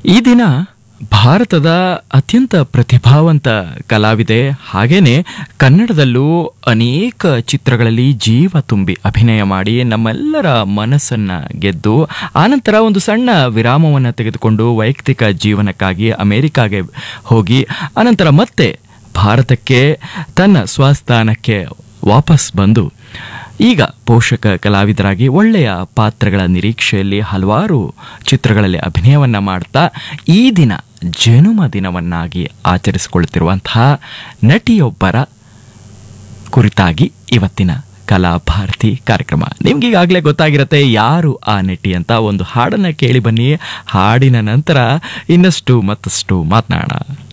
ಈ ದಿನ ಭಾರತದ ಅತ್ಯಂತ ಪ್ರತಿಭಾವಂತ ಕಲಾವಿದೆ ಹಾಗೇನೆ ಕನ್ನಡದಲ್ಲೂ ಅನೇಕ ಚಿತ್ರಗಳಲ್ಲಿ ಜೀವ ತುಂಬಿ ಅಭಿನಯ ಮಾಡಿ ನಮ್ಮೆಲ್ಲರ ಮನಸ್ಸನ್ನ ಗೆದ್ದು ಆನಂತರ ಒಂದು ಸಣ್ಣ ವಿರಾಮವನ್ನು ತೆಗೆದುಕೊಂಡು ವೈಯಕ್ತಿಕ ಜೀವನಕ್ಕಾಗಿ ಅಮೆರಿಕಾಗೆ ಹೋಗಿ ಆನಂತರ ಮತ್ತೆ ಭಾರತಕ್ಕೆ ತನ್ನ ಸ್ವಸ್ಥಾನಕ್ಕೆ ವಾಪಸ್ ಬಂದು ಈಗ ಪೋಷಕ ಕಲಾವಿದರಾಗಿ ಒಳ್ಳೆಯ ಪಾತ್ರಗಳ ನಿರೀಕ್ಷೆಯಲ್ಲಿ ಹಲವಾರು ಚಿತ್ರಗಳಲ್ಲಿ ಅಭಿನಯವನ್ನ ಮಾಡ್ತಾ ಈ ದಿನ ಜನುಮ ದಿನವನ್ನಾಗಿ ಆಚರಿಸಿಕೊಳ್ಳುತ್ತಿರುವಂತಹ ನಟಿಯೊಬ್ಬರ ಕುರಿತಾಗಿ ಇವತ್ತಿನ ಕಲಾಭಾರತಿ ಕಾರ್ಯಕ್ರಮ ನಿಮ್ಗೆ ಈಗಾಗಲೇ ಗೊತ್ತಾಗಿರತ್ತೆ ಯಾರು ಆ ನಟಿ ಅಂತ ಒಂದು ಹಾಡನ್ನ ಕೇಳಿ ಬನ್ನಿ ಹಾಡಿನ ನಂತರ ಇನ್ನಷ್ಟು ಮತ್ತಷ್ಟು ಮಾತನಾಡೋಣ